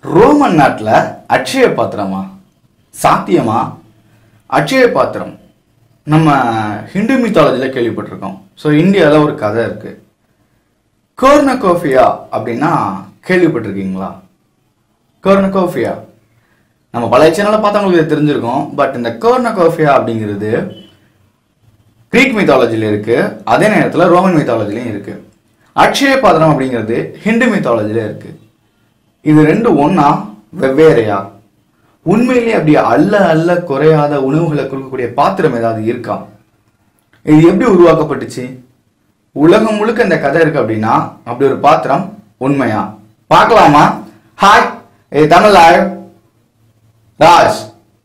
Roman நாட்டில் அட்சய பாத்திரமா சாத்தியமா அட்சய பாத்திரம் நம்ம ஹிந்து மித்தாலஜியில் கேள்விப்பட்டிருக்கோம் ஸோ இந்தியாவில் ஒரு கதை இருக்கு கோர்னகோஃபியா அப்படின்னா கேள்விப்பட்டிருக்கீங்களா கோர்னகோஃபியா நம்ம பழைய சேனலில் பார்த்தவங்களுக்கு இது தெரிஞ்சிருக்கும் பட் இந்த கோர்னகோஃபியா அப்படிங்கிறது கிரீக் மித்தாலஜில இருக்கு அதே நேரத்தில் ரோமன் மித்தாலஜிலையும் இருக்கு அக்ஷய பாத்திரம் அப்படிங்கிறது ஹிந்து மித்தாலஜில இருக்கு இது ரெண்டு ஒண்ணா வெவ்வேறையா உண்மையிலேயே அப்படி அல்ல அல்ல குறையாத உணவுகளை கொடுக்கக்கூடிய பாத்திரம் ஏதாவது இருக்கா இது எப்படி உருவாக்கப்பட்டுச்சு உலகம் முழுக்க இந்த கதை இருக்கு அப்படின்னா அப்படி ஒரு பாத்திரம் உண்மையா பார்க்கலாமா hi a Tamil live Raj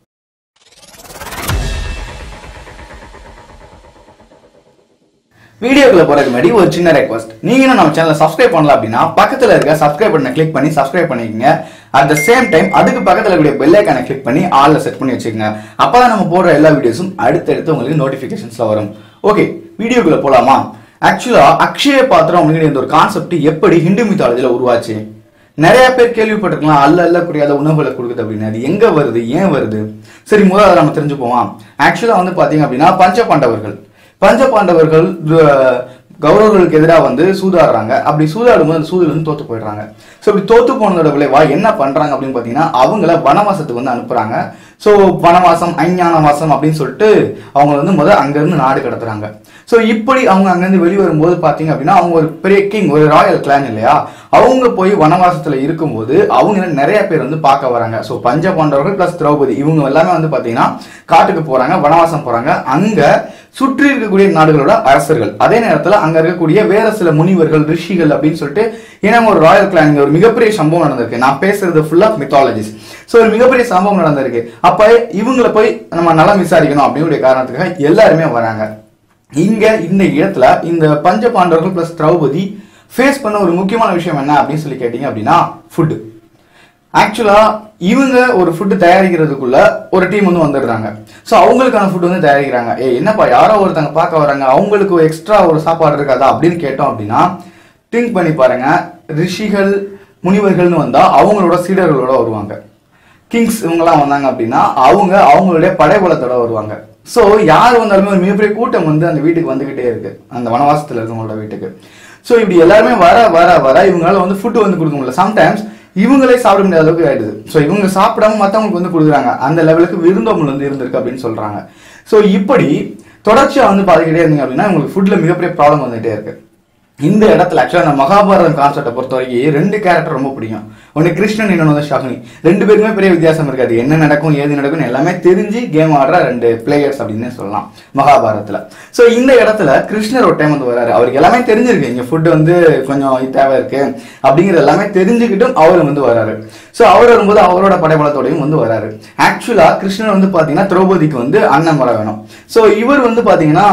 வீடியோக்குள்ள போறதுக்கு முன்னாடி ஒரு சின்ன ரெக்வஸ்ட் நீங்க இன்னும் நம்ம சேனலை சப்ஸ்கிரைப் பண்ணல அப்படின்னா பக்கத்துல இருக்க சப்ஸ்கிரைப் பட்டனை கிளிக் பண்ணி சப்ஸ்கிரைப் பண்ணிக்கங்க அட் த சேம் டைம் அதுக்கு பக்கத்துல இருக்கக்கூடிய பெல் ஐக்கானை கிளிக் பண்ணி ஆல்ல செட் பண்ணி வச்சுக்கோங்க அப்பதான் நம்ம போடுற எல்லா வீடியோஸும் அடுத்தடுத்து உங்களுக்கு நோட்டிபிகேஷன்ஸ்ல வரும் ஓகே வீடியோக்குள்ள போலாமா ஆக்சுவலா அக்ஷய பாத்திரம் அப்படிங்கிற இந்த ஒரு கான்செப்ட் எப்படி ஹிந்து மித்தாலஜில உருவாச்சு நிறைய பேர் கேள்விப்பட்டிருக்கலாம் அல்ல அல்ல குறையாத உணவுகளை கொடுக்குது அப்படின்னு அது எங்க வருது ஏன் வருது சரி முதல்ல அதை நம்ம தெரிஞ்சுப்போமா ஆக்சுவலா வந்து பாத்தீங்க அப்படின்னா பஞ்ச பாண்டவர்கள் பஞ்ச பாண்டவர்கள் அஹ், கௌரவர்களுக்கு எதிராக வந்து சூதாடுறாங்க அப்படி சூதாடும் போது அந்த சூதுல இருந்து தோத்து போயிடுறாங்க ஸோ இப்படி தோத்து போனதோட விளைவா என்ன பண்றாங்க அப்படின்னு பாத்தீங்கன்னா அவங்கள வனவாசத்துக்கு வந்து அனுப்புறாங்க ஸோ வனவாசம் அஞ்ஞான வாசம் அப்படின்னு சொல்லிட்டு அவங்க வந்து முதல் அங்கிருந்து நாடு கடத்துறாங்க ஸோ இப்படி அவங்க அங்கேருந்து வெளியே வரும்போது பார்த்தீங்க அப்படின்னா அவங்க ஒரு பெரிய கிங் ஒரு ராயல் கிளான் இல்லையா அவங்க போய் வனவாசத்தில் இருக்கும்போது அவங்க நிறைய பேர் வந்து பார்க்க வராங்க ஸோ பஞ்ச பாண்டவர்கள் ப்ளஸ் திரௌபதி இவங்க எல்லாமே வந்து பார்த்தீங்கன்னா காட்டுக்கு போறாங்க வனவாசம் போறாங்க அங்க சுற்றி இருக்கக்கூடிய நாடுகளோட அரசர்கள் அதே நேரத்தில் அங்க இருக்கக்கூடிய வேற சில முனிவர்கள் ரிஷிகள் அப்படின்னு சொல்லிட்டு ஏன்னா ஒரு ராயல் கிளான் இங்க ஒரு மிகப்பெரிய சம்பவம் நடந்திருக்கு நான் பேசுறது ஃபுல்லா மித்தாலஜிஸ் ஸோ ஒரு மிகப்பெரிய சம்பவம் நடந்திருக்கு அப்ப இவங்கள போய் நம்ம நலம் விசாரிக்கணும் அப்படிங்கிற காரணத்துக்காக எல்லாருமே வராங்க இங்க இந்த இடத்துல இந்த பஞ்ச பாண்டவர்கள் பிளஸ் திரௌபதி ஃபேஸ் பண்ண ஒரு முக்கியமான விஷயம் என்ன அப்படின்னு சொல்லி கேட்டீங்க அப்படின்னா ஃபுட் ஆக்சுவலா இவங்க ஒரு ஃபுட்டு தயாரிக்கிறதுக்குள்ள ஒரு டீம் வந்து வந்துடுறாங்க ஸோ அவங்களுக்கான ஃபுட் வந்து தயாரிக்கிறாங்க ஏ என்னப்பா யாரோ ஒருத்தங்க பார்க்க வராங்க அவங்களுக்கு எக்ஸ்ட்ரா ஒரு சாப்பாடு இருக்காதா அப்படின்னு கேட்டோம் அப்படின்னா திங்க் பண்ணி பாருங்க ரிஷிகள் முனிவர்கள்னு வந்தா அவங்களோட சீடர்களோட வருவாங்க கிங்ஸ் இவங்கெல்லாம் வந்தாங்க அப்படின்னா அவங்க அவங்களுடைய படைபலத்தோட வருவாங்க ஸோ யார் வந்தாலுமே ஒரு மிகப்பெரிய கூட்டம் வந்து அந்த வீட்டுக்கு வந்துகிட்டே இருக்கு அந்த வனவாசத்துல இருக்கவங்களோட வீட்டுக்கு ஸோ இப்படி எல்லாருமே வர வர வர இவங்களால வந்து ஃபுட் வந்து கொடுக்க முடியல சம்டைம்ஸ் இவங்களே சாப்பிட முடியாத அளவுக்கு ஆயிடுது ஸோ இவங்க சாப்பிடாம மற்றவங்களுக்கு வந்து கொடுக்குறாங்க அந்த லெவலுக்கு விருந்தோம்பல் வந்து இருந்திருக்கு அப்படின்னு சொல்றாங்க ஸோ இப்படி தொடர்ச்சியா வந்து பார்த்துக்கிட்டே இருந்தீங்க அப்படின்னா உங்களுக்கு ஃபுட்ல மிகப்பெரிய ப்ராப்ளம் வந்துட்டே இருக்கு இந்த இடத்துல ஆக்சுவலாக அந்த மகாபாரதம் கான்செப்டை பொறுத்த வரைக்கும் ரெண்டு கேரக்டர் ரொம்ப பிடிக்கும் ஒன்று கிருஷ்ணன் இன்னொன்று வந்து ஷாகினி ரெண்டு பேருக்குமே பெரிய வித்தியாசம் இருக்காது என்ன நடக்கும் ஏது நடக்கும்னு எல்லாமே தெரிஞ்சு கேம் ஆடுற ரெண்டு பிளேயர்ஸ் அப்படின்னு சொல்லலாம் மகாபாரதத்தில் ஸோ இந்த இடத்துல கிருஷ்ணர் ஒரு டைம் வந்து வராரு அவருக்கு எல்லாமே தெரிஞ்சிருக்கு இங்கே ஃபுட் வந்து கொஞ்சம் இது தேவை இருக்கு அப்படிங்கிறது எல்லாமே தெரிஞ்சுக்கிட்டும் அவர் வந்து வராரு ஸோ அவர் வரும்போது அவரோட படைபலத்தோடையும் வந்து வராரு ஆக்சுவலா கிருஷ்ணர் வந்து பார்த்தீங்கன்னா திரௌபதிக்கு வந்து அண்ணன் வர வேணும் ஸோ இவர் வந்து பார்த்தீங்கன்னா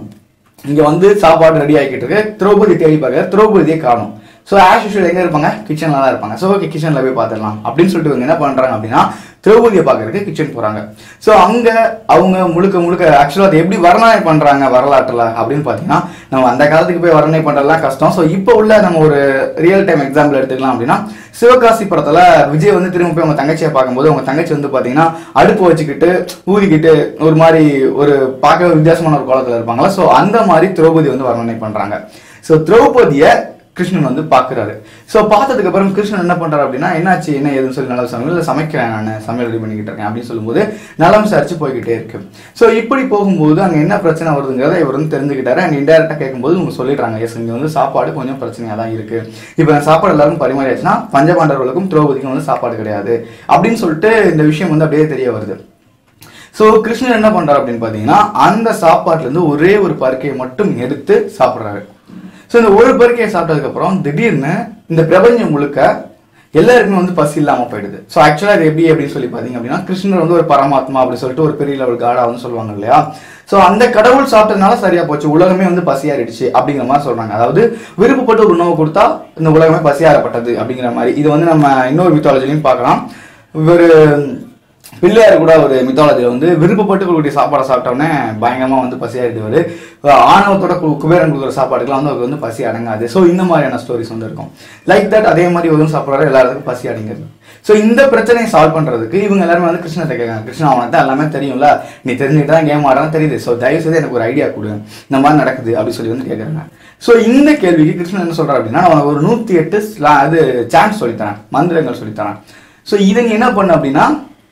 இங்க வந்து சாப்பாடு ரெடி ஆகிக்கிட்டு இருக்கு திரௌபதி தேடி பார்க்க திரௌபதியை காணும் ஸோ ஆஸ் யூஷுவல் எங்க இருப்பாங்க கிச்சன்ல தான் இருப்பாங்க ஸோ ஓகே கிச்சன்ல போய் பார்த்துடலாம் அப்படின்னு சொல்லிட்டு இவங்க என்ன பண்றாங்க அப்படின்னா திரௌபதியை பார்க்கறதுக்கு கிச்சன் போறாங்க ஸோ அங்க அவங்க முழுக்க முழுக்க ஆக்சுவலாக அதை எப்படி வர்ணனை பண்றாங்க வரலாற்றுல அப்படின்னு பார்த்தீங்கன்னா நம்ம அந்த காலத்துக்கு போய் வர்ணனை பண்றதுலாம் கஷ்டம் ஸோ இப்போ உள்ள நம்ம ஒரு ரியல் டைம் எக்ஸாம்பிள் எடுத்துக்கலாம் அப்படின்னா சிவகாசி படத்துல விஜய் வந்து திரும்ப போய் அவங்க தங்கச்சியை பார்க்கும்போது அவங்க தங்கச்சி வந்து பாத்தீங்கன்னா அடுப்பு வச்சுக்கிட்டு ஊதிக்கிட்டு ஒரு மாதிரி ஒரு பார்க்க வித்தியாசமான ஒரு கோலத்துல இருப்பாங்களா ஸோ அந்த மாதிரி திரௌபதி வந்து வர்ணனை பண்றாங்க ஸோ திரௌபதியை கிருஷ்ணன் வந்து பாக்குறாரு ஸோ பார்த்ததுக்கு அப்புறம் கிருஷ்ணன் என்ன பண்றாரு அப்படின்னா என்னாச்சு என்ன ஏதுன்னு சொல்லி நலம் சமையல் இல்லை சமைக்கிறேன் நான் சமையல் ரெடி பண்ணிக்கிட்டு இருக்கேன் அப்படின்னு சொல்லும்போது நலம் விசாரிச்சு போய்கிட்டே இருக்கு ஸோ இப்படி போகும்போது அங்க என்ன பிரச்சனை வருதுங்கிறத இவர் வந்து தெரிஞ்சுக்கிட்டாரு அண்ட் இன்டெரக்டா கேட்கும்போது இவங்க சொல்லிடுறாங்க எஸ் இங்க வந்து சாப்பாடு கொஞ்சம் பிரச்சனையா தான் இருக்கு இப்போ அந்த சாப்பாடு எல்லாரும் பரிமாறியாச்சுன்னா பஞ்சபாண்டவர்களுக்கும் திரௌபதிக்கும் வந்து சாப்பாடு கிடையாது அப்படின்னு சொல்லிட்டு இந்த விஷயம் வந்து அப்படியே தெரிய வருது ஸோ கிருஷ்ணன் என்ன பண்றாரு அப்படின்னு பார்த்தீங்கன்னா அந்த சாப்பாட்டுல இருந்து ஒரே ஒரு பருக்கையை மட்டும் எடுத்து சாப்பிட்றாரு ஸோ இந்த ஒரு பருக்கையை சாப்பிட்டதுக்கு அப்புறம் திடீர்னு இந்த பிரபஞ்சம் முழுக்க எல்லாருக்குமே வந்து பசி இல்லாம போயிடுது ஸோ ஆக்சுவலாக இது எப்படி அப்படின்னு சொல்லி பார்த்தீங்க அப்படின்னா கிருஷ்ணர் வந்து ஒரு பரமாத்மா அப்படி சொல்லிட்டு ஒரு பெரிய லெவல் காடா வந்து சொல்லுவாங்க இல்லையா ஸோ அந்த கடவுள் சாப்பிட்டதுனால சரியா போச்சு உலகமே வந்து பசியாறிடுச்சு அப்படிங்கிற மாதிரி சொல்றாங்க அதாவது விருப்பப்பட்டு ஒரு உணவு கொடுத்தா இந்த உலகமே பசியாறப்பட்டது அப்படிங்கிற மாதிரி இது வந்து நம்ம இன்னொரு மித்தாலஜிலையும் பார்க்கலாம் ஒரு பிள்ளையார் கூட ஒரு மித்தாலஜியில் வந்து விருப்பப்பட்டு கொடுக்கக்கூடிய சாப்பாடை சாப்பிட்டோன்னே பயங்கரமாக வந்து பசி ஆயிடுவாரு ஆணவத்தோட கு- குபேரன் கொடுக்குற சாப்பாடுக்கெல்லாம் வந்து அவருக்கு வந்து பசி அடங்காது ஸோ இந்த மாதிரியான ஸ்டோரிஸ் வந்து இருக்கும் லைக் தட் அதே மாதிரி ஒரு சாப்பிட்றாரு எல்லாருக்கும் பசி அடங்கிறது ஸோ இந்த பிரச்சனையை சால்வ் பண்ணுறதுக்கு இவங்க எல்லாருமே வந்து கிருஷ்ணத்தை கேட்காங்க கிருஷ்ணா அவனுக்கு தான் எல்லாமே தெரியும்ல நீ தெரிஞ்சுட்டு தான் கேம் ஆடுறான்னு தெரியுது ஸோ தயவு செய்து எனக்கு ஒரு ஐடியா கொடு இந்த மாதிரி நடக்குது அப்படின்னு சொல்லி வந்து கேட்குறாங்க ஸோ இந்த கேள்விக்கு கிருஷ்ணன் என்ன சொல்றாரு அப்படின்னா நான் உனக்கு ஒரு நூற்றி எட்டு ஸ்லா- இது சான்ஸ் சொல்லித்தரேன் மந்திரங்கள் சொல்லித்தரேன் ஸோ இதை நீ என்ன பண்ண அப்படின்னா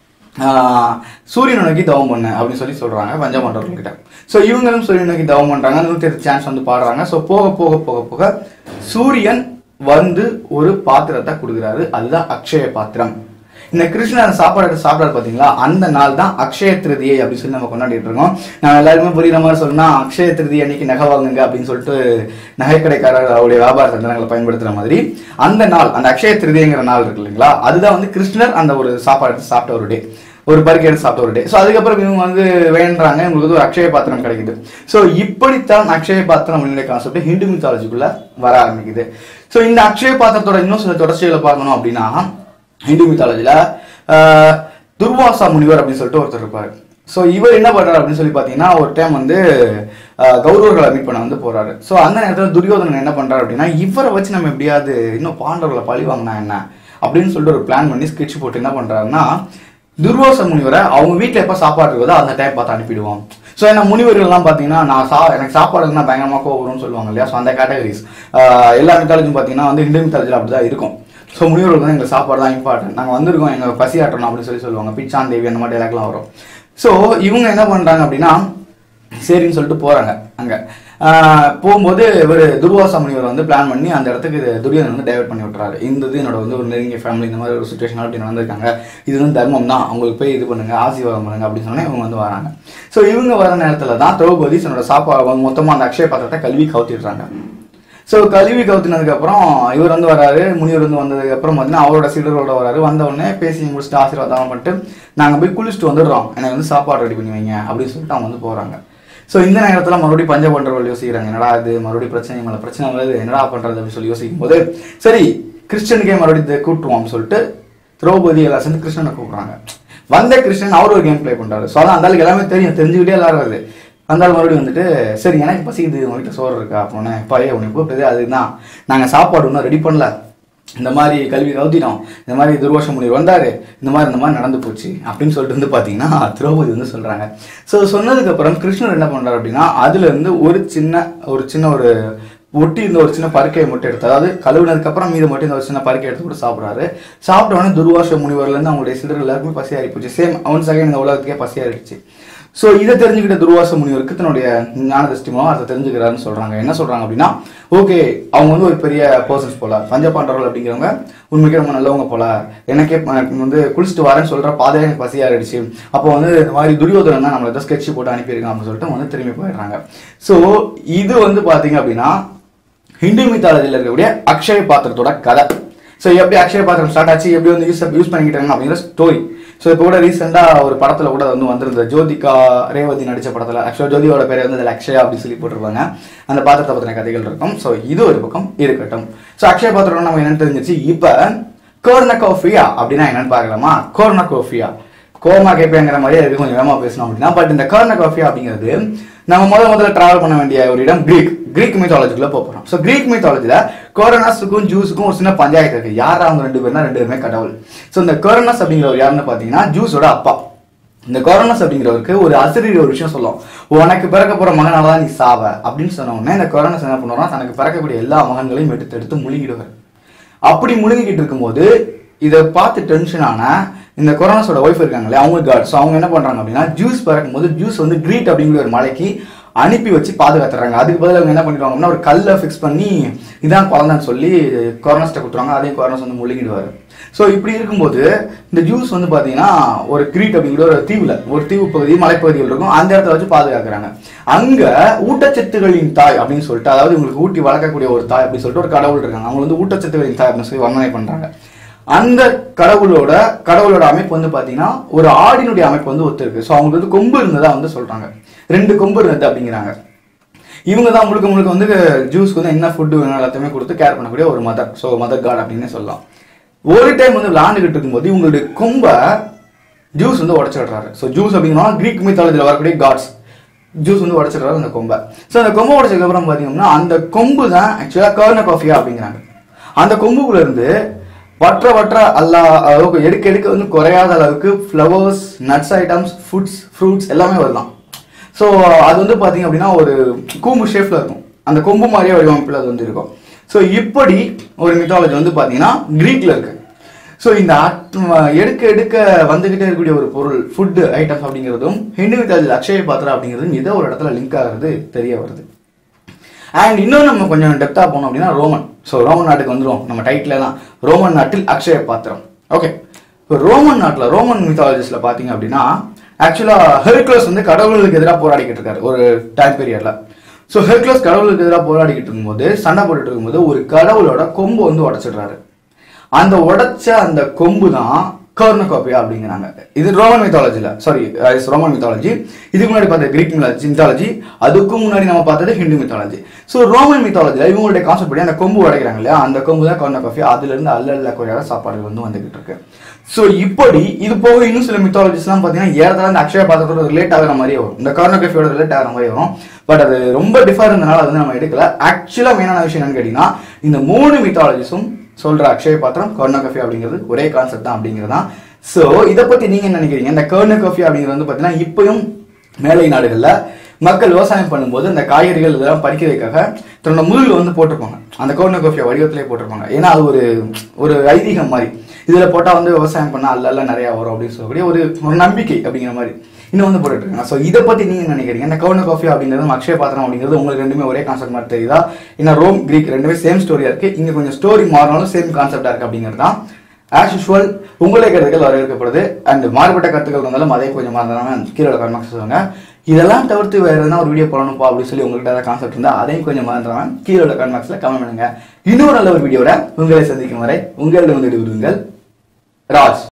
ஆஹ், சூரியனை நோக்கி தவம் பண்ணு அப்படின்னு சொல்லி சொல்றாங்க பஞ்சமண்டவர்கள்கிட்ட ஸோ இவங்களும் சூரியனை நோக்கி தவம் பண்றாங்க நூற்றி எட்டு சான்ஸ் வந்து பாடுறாங்க ஸோ போக போக போக போக சூரியன் வந்து ஒரு பாத்திரத்தை கொடுக்குறாரு அதுதான் அக்ஷய பாத்திரம் இந்த கிருஷ்ணன் சாப்பாடு எடுத்து சாப்பிடாரு பாத்தீங்களா அந்த நாள் தான் அக்ஷய திருதியை அப்படின்னு சொல்லி நம்ம கொண்டாடிட்டு இருக்கோம் நான் எல்லாருமே புரியுற மாதிரி சொல்லணும்னா அக்ஷய திருதி அன்னைக்கு நகை வாங்குங்க அப்படின்னு சொல்லிட்டு நகைக்கடைக்காரர் அவருடைய வியாபார தந்திரங்களை பயன்படுத்துற மாதிரி அந்த நாள் அந்த அக்ஷய திருதிங்கிற நாள் இருக்கு இல்லைங்களா அதுதான் வந்து கிருஷ்ணர் அந்த ஒரு சாப்பாடு எடுத்து சாப்பிட்ட ஒரு டே ஒரு பருக்கை எடுத்து சாப்பிட்ட ஒரு டே ஸோ அதுக்கப்புறம் இவங்க வந்து வேண்டுறாங்க இவங்களுக்கு வந்து ஒரு அக்ஷய பாத்திரம் கிடைக்குது ஸோ இப்படித்தான் அக்ஷய பாத்திரம் அப்படிங்கிற கான்செப்ட் ஹிந்து மித்தாலஜிக்குள்ள வர ஆரம்பிக்குது ஸோ இந்த அக்ஷய பாத்திரத்தோட இன்னும் சில தொடர்ச்சிகளை பார்க்கணும் அப்படின்னா ஹிந்து மித்தாலஜில துர்வாசா முனிவர் அப்படின்னு சொல்லிட்டு ஒருத்தர் இருப்பாரு ஸோ இவர் என்ன பண்றாரு அப்படின்னு சொல்லி பார்த்தீங்கன்னா ஒரு டைம் வந்து ஆஹ், கௌரவர்களை மீட் பண்ண வந்து போறாரு ஸோ அந்த நேரத்தில் துரியோதனன் என்ன பண்றாரு அப்படின்னா இவரை வச்சு நம்ம எப்படியாவது இன்னும் பாண்டவர்களை பழி வாங்கினா என்ன அப்படின்னு சொல்லிட்டு ஒரு பிளான் பண்ணி ஸ்கெட்ச் போட்டு என்ன பண்றாருன்னா துர்வாச முனிவரை அவங்க வீட்டில் எப்போ சாப்பாடு இருக்குதோ அந்த டைம் பார்த்து அனுப்பிடுவோம் ஸோ ஏன்னா முனிவர்கள்லாம் பார்த்தீங்கன்னா நான் சா எனக்கு சாப்பாடுனா பயங்கரமாக கோவம் வரும்னு சொல்லுவாங்க இல்லையா ஸோ அந்த கேட்டகரிஸ் எல்லா மித்தாலஜியும் பார்த்தீங்கன்னா வந்து இந்து மித்தாலஜியில் அப்படி தான் இருக்கும் ஸோ முனிவர்கள் வந்து எங்களுக்கு சாப்பாடு தான் இம்பார்ட்டன்ட் நாங்கள் வந்திருக்கோம் எங்கள் பசி ஆட்டணும் அப்படின்னு சொல்லி சொல்லுவாங்க பிச்சான் தேவி அந்த மாதிரி டைலாக்லாம் வரும் ஸோ இவங்க என்ன பண்ணுறாங்க அப்படின்னா சரின்னு சொல்லிட்டு போறாங்க அங்க ஆஹ் போகும்போது இவர் துர்வாசா முனிவர் வந்து பிளான் பண்ணி அந்த இடத்துக்கு இது துரியோதனன் வந்து டைவர்ட் பண்ணி விட்டுறாரு இந்த இது என்னோட வந்து ஒரு நெருங்கிய ஃபேமிலி இந்த மாதிரி ஒரு சுச்சுவேஷன் அப்படி நடந்திருக்காங்க இது வந்து தர்மம் தான் அவங்களுக்கு போய் இது பண்ணுங்க ஆசீர்வாதம் பண்ணுங்க அப்படின்னு சொன்னா இவங்க வந்து வராங்க ஸோ இவங்க வர நேரத்துல தான் திரௌபதி தன்னோட சாப்பாடு மொத்தமா அந்த அக்ஷய பாத்திரத்தை கல்வி கவுத்திடுறாங்க ஸோ கல்வி கவுத்தினதுக்கு அப்புறம் இவர் வந்து வராரு முனிவர் வந்து வந்ததுக்கு அப்புறம் பார்த்தீங்கன்னா அவரோட சீடரோட வராரு வந்த உடனே பேசி முடிச்சுட்டு ஆசீர்வாதம் பண்ணிட்டு நாங்கள் போய் குளிச்சுட்டு வந்துடுறோம் எனக்கு வந்து சாப்பாடு ரெடி பண்ணி வைங்க அப்படின்னு சொல்லிட்டு அவங்க வந்து போறாங்க ஸோ இந்த நேரத்தில் மறுபடியும் பஞ்ச பண்றவர்கள் யோசிக்கிறாங்க என்னடா இது மறுபடியும் பிரச்சனை மேலே பிரச்சனை வருது என்னடா பண்றது அப்படின்னு சொல்லி யோசிக்கும் போது சரி கிறிஸ்டனுக்கே மறுபடியும் இதை கூட்டுவோம் அப்படின்னு சொல்லிட்டு திரௌபதி எல்லாம் சேர்ந்து கிருஷ்ணனை கூப்பிடுறாங்க வந்த கிருஷ்ணன் அவர் ஒரு கேம் ப்ளே பண்றாரு ஸோ அதான் அந்த ஆளுக்கு எல்லாமே தெரியும் தெரிஞ்சுக்கிட்டே விளாடுறது அந்த ஆள் மறுபடியும் வந்துட்டு சரி எனக்கு பசிக்குது உங்க வீட்டில் சோறு இருக்கா அப்படின்னு பழைய உனக்கு கூப்பிட்டது அதுதான் நாங்கள் சாப்பாடு இன்னும் ரெடி பண்ணல இந்த மாதிரி கல்வி கவுத்திட்டோம் இந்த மாதிரி துர்வாச முனிவர் வந்தாரு இந்த மாதிரி இந்த மாதிரி நடந்து போச்சு அப்படின்னு சொல்லிட்டு வந்து பார்த்தீங்கன்னா திரௌபதி வந்து சொல்றாங்க ஸோ சொன்னதுக்கு அப்புறம் கிருஷ்ணர் என்ன பண்றாரு அப்படின்னா அதுல இருந்து ஒரு சின்ன ஒரு சின்ன ஒரு ஒட்டி இருந்த ஒரு சின்ன பருக்கையை மட்டும் எடுத்து அதாவது கழுவுனதுக்கு அப்புறம் மீது மட்டும் இந்த ஒரு சின்ன பருக்கை எடுத்து கூட சாப்பிடுறாரு சாப்பிட்ட உடனே துர்வாச முனிவர்ல இருந்து அவங்களுடைய சிலர் எல்லாருக்குமே பசி ஆகி போச்சு சேம் அவன் செகண்ட் இந்த உலகத்துக்கே பசி ஆயிடுச்சு ஸோ இதை தெரிஞ்சுக்கிட்ட துர்வாச முனிவருக்கு தன்னுடைய ஞான திருஷ்டி மூலம் அதை தெரிஞ்சுக்கிறாருன்னு சொல்றாங்க என்ன சொல்றாங்க அப்படின்னா ஓகே அவங்க வந்து ஒரு பெரிய பர்சன்ஸ் போல பஞ்சபாண்டவர்கள் அப்படிங்கிறவங்க உண்மைக்கே ரொம்ப நல்லவங்க போல எனக்கே எனக்கு வந்து குளிச்சுட்டு வரேன்னு சொல்ற பாதையில எனக்கு பசி ஆயிடுச்சு அப்போ வந்து இந்த மாதிரி துரியோதனன் தான் நம்மளை ஏதோ ஸ்கெட்ச் போட்டு அனுப்பியிருக்கான் அப்படின்னு சொல்லிட்டு வந்து திரும்பி போயிடுறாங்க ஸோ இது வந்து பாத்தீங்க அப்படின்னா ஹிந்து மித்தாலஜியில் இருக்கக்கூடிய அக்ஷய பாத்திரத்தோட கதை ஸோ எப்படி அக்ஷய பாத்திரம் ஸ்டார்ட் ஆச்சு எப்படி வந்து யூஸ் யூஸ் பண்ணிக்கிட்டாங்க அப்படிங்கிற ஸ்டோரி ஸோ இப்போ கூட ரீசெண்டாக ஒரு படத்தில் கூட வந்து வந்திருந்த ஜோதிகா ரேவதி நடித்த படத்தில் ஆக்சுவலாக ஜோதியோட பேர் வந்து அதில் அக்ஷயா அப்படின்னு சொல்லி போட்டிருப்பாங்க அந்த பாத்திரத்தை பற்றின கதைகள் இருக்கும் ஸோ இது ஒரு பக்கம் இருக்கட்டும் ஸோ அக்ஷய பாத்திரம் நம்ம என்னன்னு தெரிஞ்சிச்சு இப்போ கோர்னகோஃபியா அப்படின்னா என்னன்னு பார்க்கலாமா கோர்னகோஃபியா கோமா கேப்பேங்கிற மாதிரி அதுக்கு கொஞ்சம் வேகமாக பேசணும் அப்படின்னா பட் இந்த கர்னகோஃபியா அப்படிங்கிறது நம்ம முதல் முதல்ல டிராவல் பண்ண வேண்டிய ஒரு இடம் கிரீக் கிரீக் மித்தாலஜிக்குள்ள போறோம் ஸோ கிரீக் மித்தாலஜில கொரோனாஸுக்கும் ஜூஸுக்கும் ஒரு சின்ன பஞ்சாயத்து இருக்கு யார் அவங்க ரெண்டு பேர்னா ரெண்டு பேருமே கடவுள் ஸோ இந்த கொரோனாஸ் அப்படிங்கிறவர் யாருன்னு பார்த்தீங்கன்னா ஜூஸோட அப்பா இந்த கொரோனாஸ் அப்படிங்கிறவருக்கு ஒரு அசிரியர் ஒரு விஷயம் சொல்லும் உனக்கு பிறக்க போற மகனால தான் நீ சாவ அப்படின்னு சொன்ன உடனே இந்த கொரோனாஸ் என்ன பண்ணுவார்னா தனக்கு பிறக்கக்கூடிய எல்லா மகன்களையும் எடுத்து எடுத்து முழுங்கிடுவார் அப்படி முழுங்கிக்கிட்டு இருக்கும்போது இதை பார்த்து டென்ஷன் ஆன இந்த கொரோனாஸோட ஒய்ஃப் இருக்காங்களே அவங்க காட் ஸோ அவங்க என்ன பண்றாங்க அப்படின்னா ஜூஸ் பிறக்கும்போது ஜூஸ் வந்து கிரீட் அப்படிங்கிற ஒரு மலைக்கு அனுப்பி வச்சு பாதுகாத்துறாங்க அதுக்கு பதிலா அவங்க என்ன பண்ணிடுவாங்க அப்படின்னா ஒரு கல்லை ஃபிக்ஸ் பண்ணி இதான் குழந்தைன்னு சொல்லி கொரோனாஸ்ட்டை கொடுத்துருவாங்க அதையும் கொரோனாஸ் வந்து முழுங்கிடுவாரு ஸோ இப்படி இருக்கும்போது இந்த ஜூஸ் வந்து பார்த்தீங்கன்னா ஒரு கிரீட் அப்படிங்கிற ஒரு தீவுல ஒரு தீவு பகுதி மலைப்பகுதிகள் இருக்கும் அந்த இடத்துல வச்சு பாதுகாக்கிறாங்க அங்க ஊட்டச்சத்துகளின் தாய் அப்படின்னு சொல்லிட்டு அதாவது உங்களுக்கு ஊட்டி வளர்க்கக்கூடிய ஒரு தாய் அப்படின்னு சொல்லிட்டு ஒரு கடவுள் இருக்காங்க அவங்க வந்து ஊட்டச்சத்துகளின் தாய் அப்படின்னு சொல்லி வர்ணனை பண்றாங்க அந்த கடவுளோட கடவுளோட அமைப்பு வந்து பாத்தீங்கன்னா ஒரு ஆடினுடைய அமைப்பு வந்து ஒத்து இருக்கு ஸோ அவங்களுக்கு வந்து கொம்பு இருந்ததா வந்து சொல்றாங்க ரெண்டு கொம்பு இருந்தது அப்படிங்கிறாங்க இவங்க தான் முழுக்க முழுக்க வந்து ஜூஸ்க்கு வந்து என்ன ஃபுட்டு வேணும் எல்லாத்தையுமே கொடுத்து கேர் பண்ணக்கூடிய ஒரு மதர் ஸோ மதர் காட் அப்படின்னு சொல்லலாம் ஒரு டைம் வந்து விளாண்டுகிட்டு இருக்கும்போது இவங்களுடைய கொம்பை ஜூஸ் வந்து உடச்சிடுறாரு ஸோ ஜூஸ் அப்படின்னா கிரீக் மித்தாலஜியில் வரக்கூடிய காட்ஸ் ஜூஸ் வந்து உடச்சிடுறாரு அந்த கொம்பை ஸோ அந்த கொம்பை உடச்சதுக்கு அப்புறம் பார்த்தீங்கன்னா அந்த கொம்பு தான் ஆக்சுவலாக கர்ன காஃபியா அப்படிங்கிறாங்க அந்த கொம்புக்குள்ள இருந்து வற்ற வற்ற அல்லா அளவுக்கு எடுக்க எடுக்க வந்து குறையாத அளவுக்கு flowers nuts items foods fruits எல்லாமே வரலாம் ஸோ அது வந்து பார்த்தீங்க அப்படின்னா ஒரு கூம்பு ஷேஃப்ல இருக்கும் அந்த கொம்பு மாதிரியே வடிவமைப்பில் அது வந்து இருக்கும் ஸோ இப்படி ஒரு மித்தாலஜி வந்து பார்த்தீங்கன்னா கிரீக்ல இருக்கு ஸோ இந்த அட்- எடுக்க எடுக்க வந்துகிட்டே இருக்கக்கூடிய ஒரு பொருள் ஃபுட் ஐட்டம்ஸ் அப்படிங்கிறதும் ஹிந்து மித்தாலஜி அக்ஷய பாத்திரா அப்படிங்கிறதும் ஏதோ ஒரு இடத்துல லிங்க் ஆகிறது தெரிய வருது அண்ட் இன்னும் நம்ம கொஞ்சம் டெப்த்தாக போனோம் அப்படின்னா ரோமன் ஸோ ரோமன் நாட்டுக்கு வந்துடும் நம்ம டைட்டில் தான் ரோமன் நாட்டில் அக்ஷய பாத்திரம் ஓகே இப்போ ரோமன் நாட்டில் ரோமன் மித்தாலஜிஸ்டில் பார்த்தீங்க அப்படின்னா ஆக்சுவலாக ஹெர்குலஸ் வந்து கடவுளுக்கு எதிராக போராடிக்கிட்டு இருக்காரு ஒரு டைம் பீரியடில் ஸோ ஹெர்குலஸ் கடவுளுக்கு எதிராக போராடிக்கிட்டு இருக்கும்போது சண்டை போட்டுட்டு இருக்கும்போது ஒரு கடவுளோட கொம்பு வந்து உடச்சிடுறாரு அந்த உடைச்ச அந்த கொம்பு தான் கர்னகோபியா அப்படிங்கிறாங்க இது ரோமன் மித்தாலஜில சாரி ரோமன் மித்தாலஜி இதுக்கு முன்னாடி பார்த்த கிரீக் மித்தாலஜி அதுக்கும் முன்னாடி நம்ம பார்த்தது ஹிந்து மித்தாலஜி ஸோ ரோமன் மித்தாலஜில இவங்களுடைய கான்செப்ட் படி அந்த கொம்பு உடைக்கிறாங்க இல்லையா அந்த கொம்பு தான் கர்னகோபியா அதுல இருந்து அல்ல அல்ல குறையாத சாப்பாடுகள் வந்து வந்துகிட்டு இருக்கு ஸோ இப்படி இது போக இன்னும் சில மித்தாலஜிஸ்லாம் பார்த்தீங்கன்னா ஏறதால இந்த அக்ஷய பாத்திரத்தோட ரிலேட் ஆகிற மாதிரியே வரும் இந்த கார்னோகிராஃபியோட ரிலேட் ஆகிற மாதிரி வரும் பட் அது ரொம்ப டிஃபர் இருந்தனால அது வந்து நம்ம எடுக்கல ஆக்சுவலாக மெயினான விஷயம் என்னன்னு கேட்டீங்கன்னா இந்த மூணு மித்தாலஜிஸும் சொல்ற அக்ஷய பாத்திரம் கர்னோகிராஃபி அப்படிங்கிறது ஒரே கான்செப்ட் தான் அப்படிங்கிறது தான் ஸோ இதை பத்தி நீங்க என்ன நினைக்கிறீங்க இந்த கர்னோகிராஃபி அப்படிங்கிறது வந்து பார்த்தீங்கன்னா இப்பயும் மேலை நாடுகள்ல மக்கள் விவசாயம் பண்ணும்போது அந்த காய்கறிகள் இதெல்லாம் பறிக்க வைக்காக தன்னோட முதுகுல வந்து போட்டிருப்பாங்க அந்த கர்னோகிராஃபியா வடிவத்திலே போட்டிருப்பாங்க ஏன்னா அது ஒரு ஒரு ஐதீகம் மாதிரி இதுல போட்டா வந்து விவசாயம் பண்ணா அல்ல அல்ல நிறைய வரும் அப்படின்னு சொல்லக்கூடிய ஒரு ஒரு நம்பிக்கை அப்படிங்கிற மாதிரி இன்னும் வந்து போட்டுட்டு இருக்காங்க ஸோ இதை பத்தி நீங்க என்ன நினைக்கிறீங்க இந்த கவுன காஃபி அப்படிங்கிறது அக்ஷய பாத்திரம் அப்படிங்கிறது உங்களுக்கு ரெண்டுமே ஒரே கான்செப்ட் மாதிரி தெரியுதா ஏன்னா ரோம் கிரீக் ரெண்டுமே சேம் ஸ்டோரியா இருக்கு இங்க கொஞ்சம் ஸ்டோரி மாறினாலும் சேம் கான்செப்டா இருக்கு அப்படிங்கிறது தான் ஆஸ் யூஷுவல் உங்களுடைய கருத்துக்கள் வரவேற்கப்படுது அண்ட் மாறுபட்ட கருத்துக்கள் இருந்தாலும் அதே கொஞ்சம் மறந்துடாம கீழே கமெண்ட் சொல்லுங்க இதெல்லாம் தவிர்த்து வேற எதனா ஒரு வீடியோ போடணும்ப்பா அப்படின்னு சொல்லி உங்கள்கிட்ட ஏதாவது கான்செப்ட் இருந்தால் அதையும் கொஞ்சம் மறந்துடாம கீழே கமெண்ட்ஸ்ல கமெண்ட் பண்ணுங்க இன்னொரு நல்ல ஒரு வீடியோட உங்களை சந்திக்கும் வரை உங்களிடம் வந்து விடுங்கள் ராஜ்